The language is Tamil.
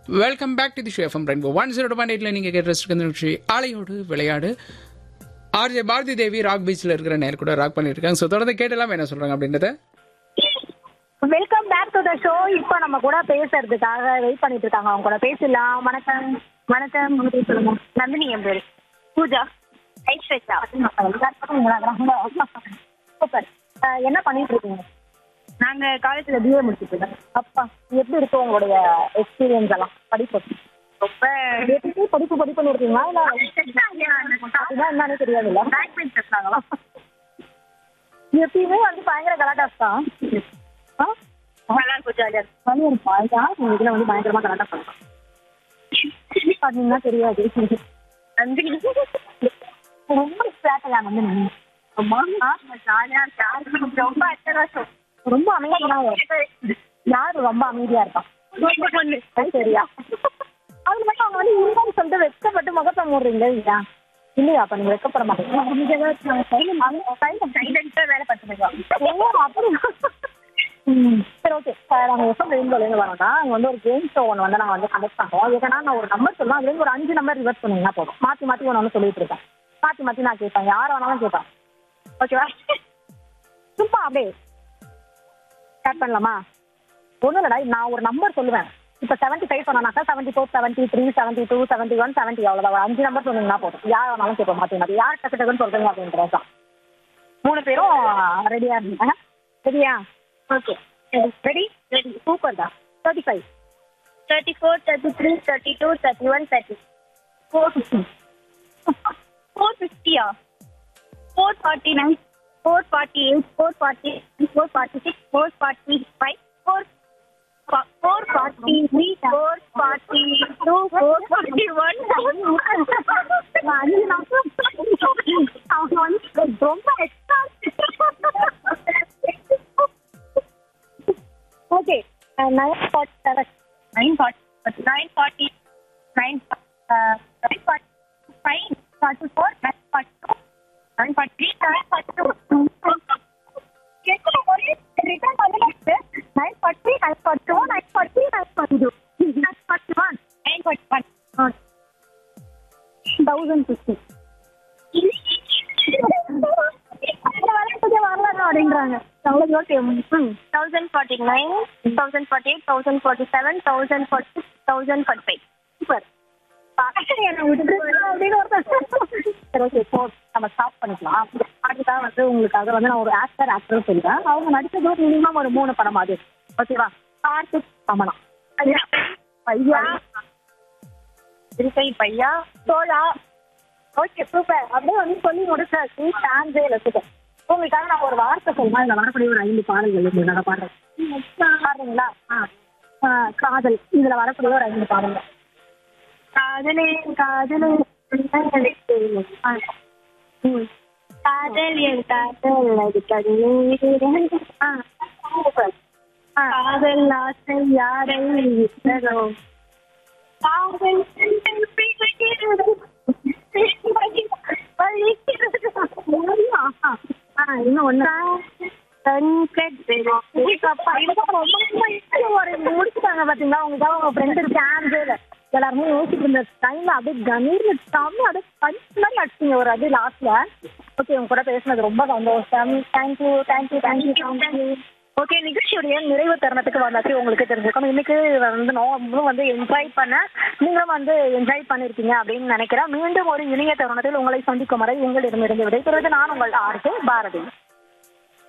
Welcome back to the show FM rainbow one zero point எயிட்ல நீங்க கேட்டு இருக்க நிகழ்ச்சி ஆலையோடு விளையாடு ஆர்ஜே பாரதி தேவி ராக் பீச்ல இருக்கிற நேர் கூட ராக் பண்ணிருக்காங்க ஸோ தொடர்ந்து கேட்டலாம் என்ன சொல்றாங்க அப்படின்றத welcome back to the show இப்போ நம்ம கூட பேசுறதுக்காக வெயிட் பண்ணிட்டு இருக்காங்க அவங்க கூட பேசலாம் வணக்கம் வணக்கம் உங்க பேர் சொல்லுங்க நந்தினி என் பேரு பூஜா ஐஸ்வர்யா சூப்பர் என்ன பண்ணிட்டு இருக்கீங்க நாங்க காலேஜ்ல பிஏ முடிச்சிட்டு இருக்கோம் அப்பா எப்படி இருக்கு உங்களுடைய எக்ஸ்பீரியன்ஸ் எல்லாம் படிப்பு ரொம்ப எப்படி படிப்பு படிப்புன்னு இருக்கீங்களா இல்ல அப்படின்னா என்னன்னு தெரியாது இல்ல எப்பயுமே வந்து பயங்கர கலாட்டாஸ் தான் ஆ? நல்லா இருக்கும் ஜாலியா இருக்கும் ஜாலியா இருக்கும் அதுதான் உங்க இதுல வந்து பயங்கரமா கலாட்டா பண்ணலாம் பாத்தீங்கன்னா தெரியாது ரொம்ப ஸ்ட்ராட்டகா வந்து நீங்க ரொம்ப ஜாலியா இருக்கு ரொம்ப அட்டகாசம் ரொம்ப அமைதியா யாரு ரொம்ப அமைதியா இருக்கா பொண்ணு அது சரியா அது மட்டும் அவங்க வந்து இல்லைன்னு சொல்லிட்டு வெட்கப்பட்டு முகத்தை மூடுறீங்க இல்லையா இல்லையா அப்ப நீங்க வெட்கப்பட மாட்டீங்க வேலை பார்த்துருக்கோம் ஓ அப்படி ம், சரி ஓகே நாங்கள் எஃப்எம் ரெயின்போலேருந்து வரோம்னா அங்கே வந்து ஒரு கேம் ஷோ ஒன்று வந்து நாங்கள் வந்து கண்டக்ட் பண்ணுறோம் ஏன்னா நான் ஒரு நம்பர் சொல்லுவேன் அதுலேருந்து ஒரு அஞ்சு நம்பர் ரிவர்ஸ் பண்ணீங்கன்னா போதும் மாற்றி மாற்றி ஒன்று ஒன்று சொல்லிட்டு இருக்கேன் மாற்றி மாற்றி நான் கேட்பேன் யார் வேணாலும் கேட்பேன் ஓகேவா சும்மா அப்படியே ஸ்டார்ட் பண்ணலாமா ஒன்றும் இல்லடா நான் ஒரு நம்பர் சொல்லுவேன் இப்போ செவன்ட்டி ஃபைவ் சொன்னாக்கா seventy four seventy three seventy two seventy one seventy அவ்வளோதான் ஒரு அஞ்சு நம்பர் சொன்னீங்கன்னா போதும் யார் வேணாலும் கேட்போம் மாற்றி மாற்றி யார் டக்கு டக்குன்னு சொல்கிறீங்க அப்படின்றது தான் மூணு பேரும் ரெடியாக இருந்தீங்க ரெடியா ஓகே ரெடி ரெடி சூப்பர் தான் thirty five thirty four thirty three thirty two thirty one thirty four fifty four ஃபிஃப்டியா four forty nine four forty eight four forty four forty six four forty five four four forty three four forty two four forty one அஞ்சு நிமிஷம் அவங்க வந்து ரொம்ப extra okay nine forty seven nine forty nine forty nine nine forty five forty four nine forty two nine forty three nine forty two return வந்து nine forty nine forty two nine forty nine forty two nine forty one nine forty one thousand fifty அப்படின்றாங்க thousand forty nine thousand forty eight thousand forty seven thousand forty six thousand forty five super அப்படின்னு ஒருத்தர் சரி ஓகே இப்போ நம்ம ஸ்டாப் பண்ணிக்கலாம் அடுத்ததான் வந்து உங்களுக்காக வந்து நான் ஒரு ஆக்டர் ஆக்டர் சொல்லுவேன் அவங்க நடிச்சது ஒரு மினிமம் ஒரு மூணு படம் அது ஓகேவா கார்த்திக் கமலா ஐயா பையா இருக்கை பையா சோழா ஓகே சூப்பர் அப்படியே வந்து சொல்லி முடிச்சாச்சு சான்ஸே வச்சுட்டேன் உங்களுக்காக நான் ஒரு வார்த்தை சொல்லுவேன் இந்த வரக்கூடிய ஒரு ஐந்து பாடல்கள் இருக்கு நான் பாடுறேன் பாடுறீங்களா ஆ ஆ, காதல் இதுல வரக்கூடிய ஒரு ஐந்து பாடல்கள் காதலே காதலே ஆ. ம். காதல் என் காதல் அது கண்ணீர் ஆ சூப்பர் ஆ. காதல் ஆசை யாரை விட்டதோ காதல் இன்னும் ஒண்ணு ஒரு முடிச்சுட்டாங்க பாத்தீங்களா உங்களுக்காக உங்க ஃப்ரெண்டு சான்ஸே இல்லை எல்லாருமே யோசிச்சுட்டு இருந்த டைம்ல அப்படியே கணீர்னு தமிழ் அப்படியே பஞ்சு மாதிரி அடிச்சிங்க ஒரு அது லாஸ்ட்ல ஓகே உங்க கூட பேசுனது ரொம்ப சந்தோஷம் thank you thank you thank you thank you okay நிகழ்ச்சியுடைய நிறைவு தருணத்துக்கு வந்தாச்சு உங்களுக்கு தெரிஞ்சிருக்கும் இன்னைக்கு வந்து நானும் வந்து என்ஜாய் பண்ண நீங்களும் வந்து என்ஜாய் பண்ணிருக்கீங்க அப்படின்னு நினைக்கிறேன் மீண்டும் ஒரு இனிய தருணத்தில் உங்களை சந்திக்கும் வரை உங்களிடமிருந்து விடைபெறுவது நான் உங்கள் ஆர்கே பாரதி